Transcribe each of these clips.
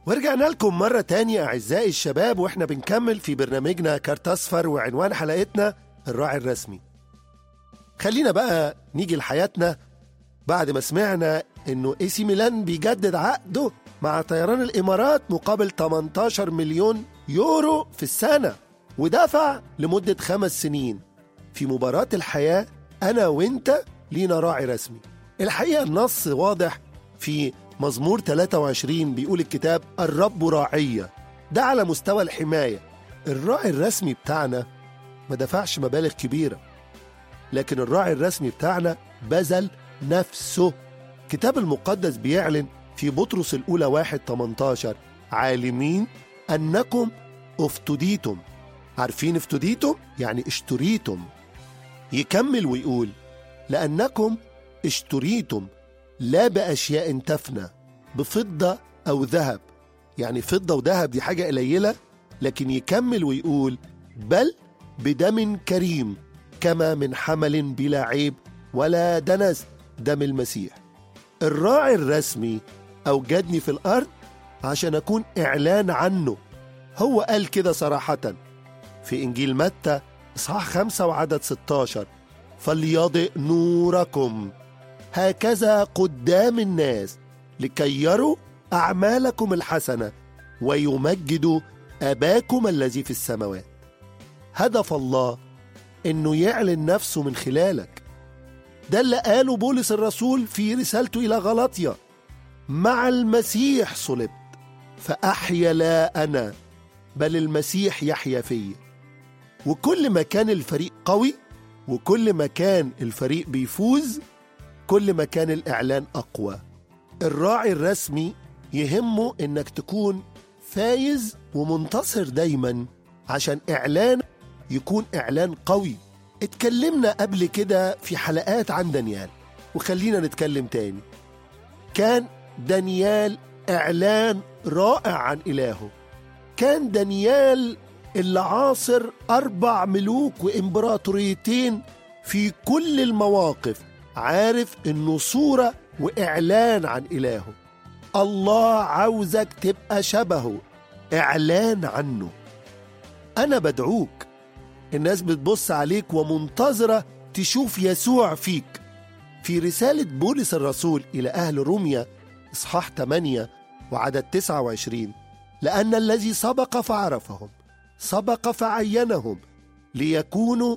ورجعنا لكم مرة تانية أعزائي الشباب وإحنا بنكمل في برنامجنا كارت أصفر وعنوان حلقتنا الراعي الرسمي خلينا بقى نيجي لحياتنا بعد ما سمعنا إنه إي سي ميلان بيجدد عقده مع طيران الإمارات مقابل 18 مليون يورو في السنة ودفع لمدة خمس سنين في مباراة الحياة أنا وإنت لينا راعي رسمي الحقيقة النص واضح في مزمور 23 بيقول الكتاب الرب راعية ده على مستوى الحماية الراعي الرسمي بتاعنا ما دفعش مبالغ كبيرة لكن الراعي الرسمي بتاعنا بذل نفسه الكتاب المقدس بيعلن في بطرس الأولى واحد 18 عالمين أنكم افتديتم عارفين افتديتم يعني اشتريتم يكمل ويقول لأنكم اشتريتم لا بأشياء تفنى بفضة أو ذهب يعني فضة وذهب دي حاجة قليلة لكن يكمل ويقول بل بدم كريم كما من حمل بلا عيب ولا دنس دم المسيح الراعي الرسمي أوجدني في الأرض عشان أكون إعلان عنه هو قال كده صراحة في إنجيل متى إصحاح خمسة وعدد 16 فليضئ نوركم هكذا قدام الناس لكي يروا أعمالكم الحسنة ويمجدوا أباكم الذي في السماوات هدف الله إنه يعلن نفسه من خلالك ده اللي قاله بولس الرسول في رسالته إلى غلطية مع المسيح صلبت فأحيا لا أنا بل المسيح يحيا فيا وكل ما كان الفريق قوي وكل ما كان الفريق بيفوز كل ما كان الإعلان أقوى الراعي الرسمي يهمه إنك تكون فايز ومنتصر دايما عشان إعلان يكون إعلان قوي اتكلمنا قبل كده في حلقات عن دانيال وخلينا نتكلم تاني كان دانيال إعلان رائع عن إلهه كان دانيال اللي عاصر أربع ملوك وإمبراطوريتين في كل المواقف عارف إنه صورة وإعلان عن إلهه الله عاوزك تبقى شبهه إعلان عنه أنا بدعوك الناس بتبص عليك ومنتظرة تشوف يسوع فيك في رسالة بولس الرسول إلى أهل روميا إصحاح 8 وعدد 29 لأن الذي سبق فعرفهم سبق فعينهم ليكونوا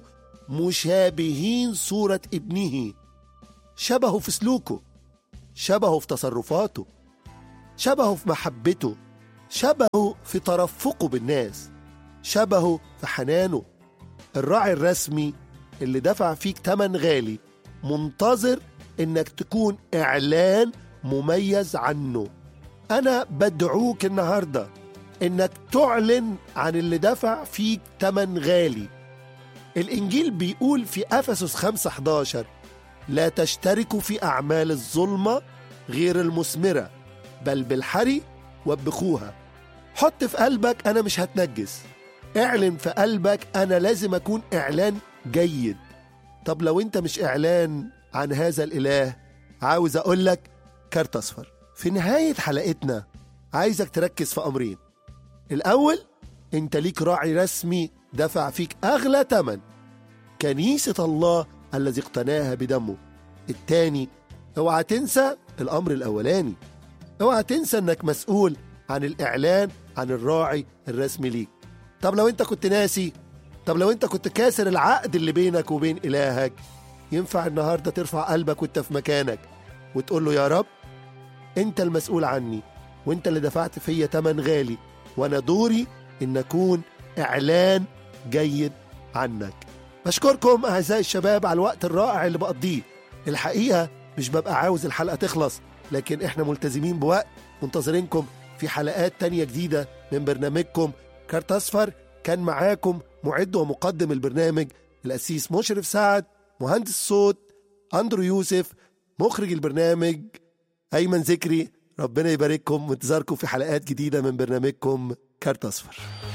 مشابهين صورة ابنه شبهه في سلوكه شبهه في تصرفاته شبهه في محبته شبهه في ترفقه بالناس شبهه في حنانه الراعي الرسمي اللي دفع فيك تمن غالي منتظر انك تكون اعلان مميز عنه انا بدعوك النهارده انك تعلن عن اللي دفع فيك تمن غالي الانجيل بيقول في افسس 5 11 لا تشتركوا في اعمال الظلمه غير المثمره بل بالحري وبخوها حط في قلبك انا مش هتنجس اعلن في قلبك انا لازم اكون اعلان جيد طب لو انت مش اعلان عن هذا الاله عاوز اقول لك كارت اصفر في نهايه حلقتنا عايزك تركز في امرين الاول انت ليك راعي رسمي دفع فيك اغلى تمن كنيسه الله الذي اقتناها بدمه التاني اوعى تنسى الامر الاولاني اوعى تنسى انك مسؤول عن الاعلان عن الراعي الرسمي ليك طب لو انت كنت ناسي طب لو انت كنت كاسر العقد اللي بينك وبين الهك ينفع النهارده ترفع قلبك وانت في مكانك وتقول له يا رب انت المسؤول عني وانت اللي دفعت فيا تمن غالي وانا دوري ان اكون اعلان جيد عنك بشكركم اعزائي الشباب على الوقت الرائع اللي بقضيه الحقيقه مش ببقى عاوز الحلقه تخلص لكن احنا ملتزمين بوقت منتظرينكم في حلقات تانية جديدة من برنامجكم كارت أصفر كان معاكم معد ومقدم البرنامج الأسيس مشرف سعد مهندس صوت أندرو يوسف مخرج البرنامج أيمن ذكري ربنا يبارككم وانتظاركم في حلقات جديدة من برنامجكم كارت أصفر